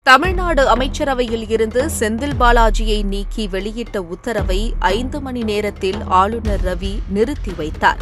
தமிழ்நாடு அமைச்சரவையில் இருந்து செந்தில் பாலாஜியை நீக்கி வெளியிட்ட உத்தரவை ஐந்து மணி நேரத்தில் ஆளுநர் ரவி நிறுத்தி வைத்தார்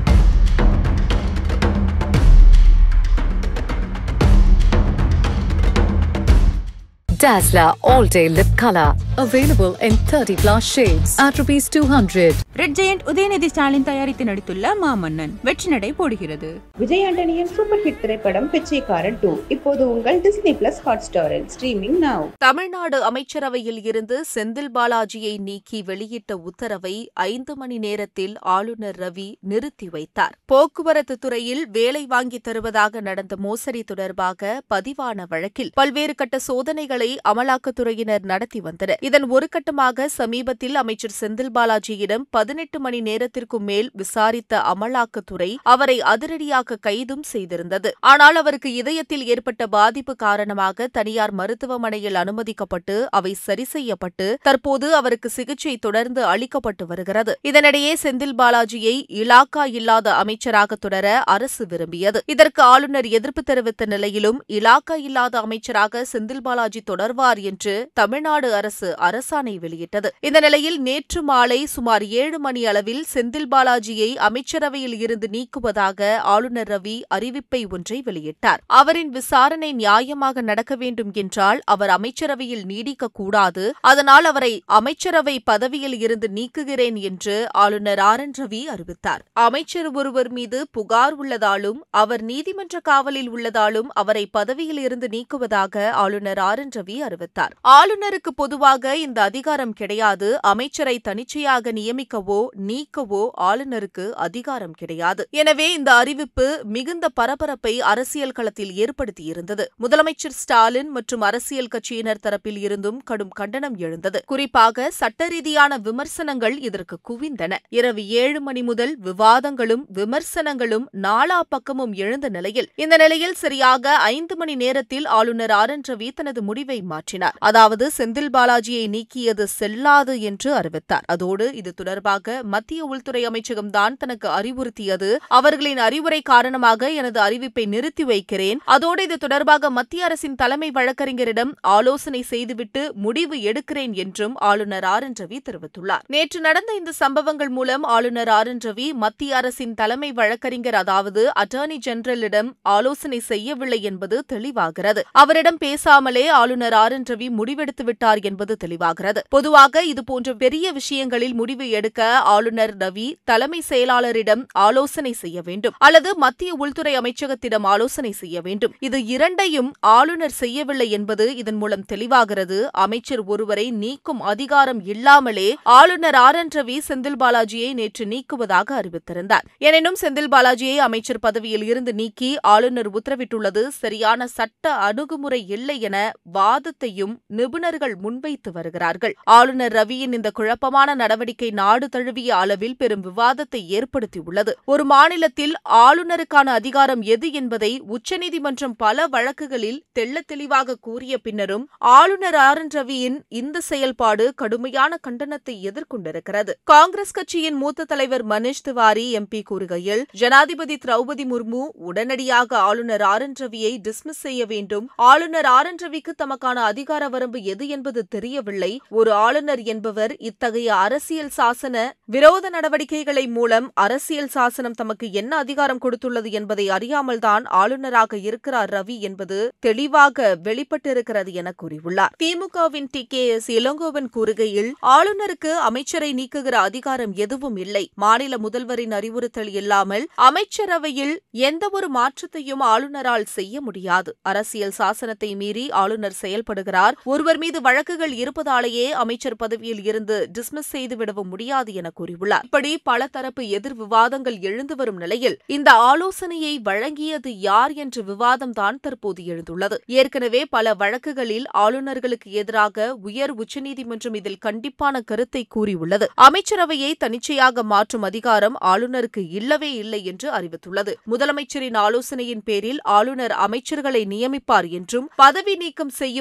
Dazzler All Day Lip Color. Available in 30 plus shades at rupees 200. Red Giant Udhayanidhi Stalin தயாரித்து நடித்துள்ள மாமன்னன் வெற்றி நடை போடுகிறது விஜய் ஆண்டனியின் சூப்பர் ஹிட் திரைப்படம் பிச்சைக்காரன் டூ இப்போது உங்கள் டிஸ்னி பிளஸ் ஹாட் ஸ்டாரில் ஸ்ட்ரீமிங் நவ் தமிழ்நாடு அமைச்சரவையில் இருந்து செந்தில் பாலாஜியை நீக்கி வெளியிட்ட உத்தரவை ஐந்து மணி நேரத்தில் ஆளுநர் ரவி நிறுத்தி வைத்தார் போக்குவரத்து துறையில் வேலை வாங்கித் தருவதாக நடந்த மோசடி தொடர்பாக பதிவான வழக்கில் பல்வேறு கட்ட சோதனைகளை அமலாக்கத்துறையினர் நடத்தி வந்தனர் இதன் ஒரு கட்டமாக சமீபத்தில் அமைச்சர் செந்தில் பாலாஜியிடம் பதினெட்டு மணி நேரத்திற்கும் மேல் விசாரித்த அமலாக்கத்துறை அவரை அதிரடியாக கைதும் செய்திருந்தது ஆனால் அவருக்கு இதயத்தில் ஏற்பட்ட பாதிப்பு காரணமாக தனியார் மருத்துவமனையில் அனுமதிக்கப்பட்டு அவை சரி செய்யப்பட்டு தற்போது அவருக்கு சிகிச்சை தொடர்ந்து அளிக்கப்பட்டு வருகிறது இதனிடையே செந்தில் பாலாஜியை இலாக்கா இல்லாத அமைச்சராக தொடர அரசு விரும்பியது இதற்கு ஆளுநர் எதிர்ப்பு தெரிவித்த நிலையிலும் இலாக்கா இல்லாத அமைச்சராக செந்தில் பாலாஜி தொடர்வார் என்று தமிழ்நாடு அரசு அரசாணை வெளியிட்டது இந்த நிலையில் நேற்று மாலை சுமார் ஏழு மணி அளவில் செந்தில் பாலாஜியை அமைச்சரவையில் இருந்து நீக்குவதாக ஆளுநர் ரவி அறிவிப்பை ஒன்றை வெளியிட்டார் அவரின் விசாரணை நியாயமாக நடக்க வேண்டும் என்றால் அவர் அமைச்சரவையில் நீடிக்கக்கூடாது அதனால் அவரை அமைச்சரவை பதவியில் இருந்து நீக்குகிறேன் என்று ஆளுநர் ஆர் என் ரவி அறிவித்தார் அமைச்சர் ஒருவர் மீது புகார் உள்ளதாலும் அவர் நீதிமன்ற காவலில் உள்ளதாலும் அவரை பதவியில் இருந்து நீக்குவதாக ஆளுநர் ஆர் என் ரவி அறிவித்தார் ஆளுநருக்கு பொதுவாக இந்த அதிகாரம் கிடையாது அமைச்சரை தனிச்சையாக நியமிக்கவோ நீக்கவோ ஆளுநருக்கு அதிகாரம் கிடையாது எனவே இந்த அறிவிப்பு மிகுந்த பரபரப்பை அரசியல் களத்தில் ஏற்படுத்தியிருந்தது முதலமைச்சர் ஸ்டாலின் மற்றும் அரசியல் கட்சியினர் தரப்பில் இருந்தும் கடும் கண்டனம் எழுந்தது குறிப்பாக சட்ட ரீதியான விமர்சனங்கள் இதற்கு குவிந்தன இரவு ஏழு மணி முதல் விவாதங்களும் விமர்சனங்களும் நாலா பக்கமும் எழுந்த நிலையில் இந்த நிலையில் சரியாக ஐந்து மணி நேரத்தில் ஆளுநர் ஆர் என் ரவி தனது முடிவை மாற்றினார் அதாவது செந்தில் பாலாஜியை நீக்கியது செல்லாது என்று அறிவித்தார் அதோடு இது தொடர்பாக மத்திய உள்துறை அமைச்சகம்தான் தனக்கு அறிவுறுத்தியது அவர்களின் அறிவுரை காரணமாக எனது அறிவிப்பை நிறுத்தி வைக்கிறேன் அதோடு இது தொடர்பாக மத்திய அரசின் தலைமை வழக்கறிஞரிடம் ஆலோசனை செய்துவிட்டு முடிவு எடுக்கிறேன் என்றும் ஆளுநர் ஆர் என் ரவி தெரிவித்துள்ளார் நேற்று நடந்த இந்த சம்பவங்கள் மூலம் ஆளுநர் ஆர் என் ரவி மத்திய அரசின் தலைமை வழக்கறிஞர் அதாவது அட்டார்னி ஜெனரலிடம் ஆலோசனை செய்யவில்லை என்பது தெளிவாகிறது அவரிடம் பேசாமலே ஆளுநர் ஆர் என் ரவி முடிவெடுத்து விட்டார் என்பது தெளிவாகிறது பொதுவாக இதுபோன்ற பெரிய விஷயங்களில் முடிவு எடுக்க ஆளுநர் ரவி தலைமை செயலாளரிடம் ஆலோசனை செய்ய வேண்டும் அல்லது மத்திய உள்துறை அமைச்சகத்திடம் ஆலோசனை செய்ய வேண்டும் இது இரண்டையும் ஆளுநர் செய்யவில்லை என்பது இதன் மூலம் தெளிவாகிறது அமைச்சர் ஒருவரை நீக்கும் அதிகாரம் இல்லாமலே ஆளுநர் ஆர் என் ரவி செந்தில் பாலாஜியை நேற்று நீக்குவதாக அறிவித்திருந்தார் எனினும் செந்தில் பாலாஜியை அமைச்சர் பதவியில் இருந்து நீக்கி ஆளுநர் உத்தரவிட்டுள்ளது சரியான சட்ட அணுகுமுறை இல்லை என வாதத்தையும் நிபுணர்கள் முன்வைத்து வருகிறார்கள் ஆளுநர் ரவியின் இந்த குழப்பமான நடவடிக்கை நாடு தழுவிய அளவில் பெரும் விவாதத்தை ஏற்படுத்தியுள்ளது ஒரு மாநிலத்தில் ஆளுநருக்கான அதிகாரம் எது என்பதை உச்சநீதிமன்றம் பல வழக்குகளில் தெள்ளத் தெளிவாக கூறிய பின்னரும் ஆளுநர் ஆர் என் ரவியின் இந்த செயல்பாடு கடுமையான கண்டனத்தை எதிர்கொண்டிருக்கிறது காங்கிரஸ் கட்சியின் மூத்த தலைவர் மனிஷ் திவாரி எம்பி கூறுகையில் ஜனாதிபதி திரௌபதி முர்மு உடனடியாக ஆளுநர் ஆர் என் ரவியை டிஸ்மிஸ் செய்ய வேண்டும் ஆளுநர் ஆர் என் ரவிக்கு தமக்கான அதிகார வரம்பு எது என்பது தெரியவில்லை ஒரு ஆளுநர் என்பவர் இத்தகைய அரசியல் சாசன விரோத நடவடிக்கைகளை மூலம் அரசியல் சாசனம் தமக்கு என்ன அதிகாரம் கொடுத்துள்ளது என்பதை அறியாமல்தான் ஆளுநராக இருக்கிறார் ரவி என்பது தெளிவாக வெளிப்பட்டிருக்கிறது என கூறியுள்ளார் திமுகவின் டி கே எஸ் இளங்கோவன் கூறுகையில் ஆளுநருக்கு அமைச்சரை நீக்குகிற அதிகாரம் எதுவும் இல்லை மாநில முதல்வரின் அறிவுறுத்தல் இல்லாமல் அமைச்சரவையில் எந்தவொரு மாற்றத்தையும் ஆளுநரால் செய்ய முடியாது அரசியல் சாசனத்தை மீறி ஆளுநர் செயல்படுகிறார் ஒருவர் மீது வழக்குகள் இருப்பதாலேயே அமைச்சர் பதவியில் இருந்து டிஸ்மிஸ் செய்துவிடவும் முடியாது என கூறியுள்ளார் இப்படி பல தரப்பு எதிர் விவாதங்கள் எழுந்து வரும் நிலையில் இந்த ஆலோசனையை வழங்கியது யார் என்ற விவாதம் தான் தற்போது எழுந்துள்ளது ஏற்கனவே பல வழக்குகளில் ஆளுநர்களுக்கு எதிராக உயர் உச்சநீதிமன்றம் இதில் கண்டிப்பான கருத்தை கூறியுள்ளது அமைச்சரவையை தனிச்சையாக மாற்றும் அதிகாரம் ஆளுநருக்கு இல்லவே இல்லை என்று அறிவித்துள்ளது முதலமைச்சரின் ஆலோசனையின் பேரில் ஆளுநர் அமைச்சர்களை நியமிப்பார் என்றும் பதவி நீக்கம் செய்யும்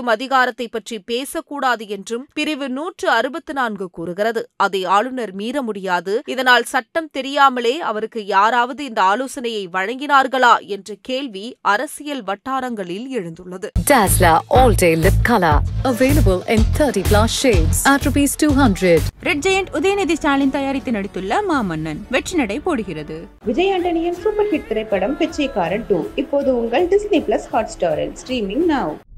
செய்யும் அதிகாரத்தை பற்றி பேசக்கூடாது என்றும் பிரிவு நூற்று அறுபத்து நான்கு கூறுகிறது அதை ஆளுநர் மீற முடியாது இதனால் சட்டம் தெரியாமலே அவருக்கு யாராவது இந்த ஆலோசனையை வழங்கினார்களா என்ற கேள்வி அரசியல் வட்டாரங்களில் எழுந்துள்ளது Dazzler All Day Lip Color. Available in 30 plus shades at rupees 200. Red Giant Udhayanidhi Stalin தயாரித்து நடித்துள்ள மாமன்னன் வெற்றி நடை போடுகிறது விஜய் ஆண்டனியின் சூப்பர் ஹிட் திரைப்படம் பிச்சைக்காரன் டூ இப்போது உங்கள் டிஸ்னி பிளஸ் ஹாட் ஸ்டாரில் ஸ்ட்ரீமிங் நவ்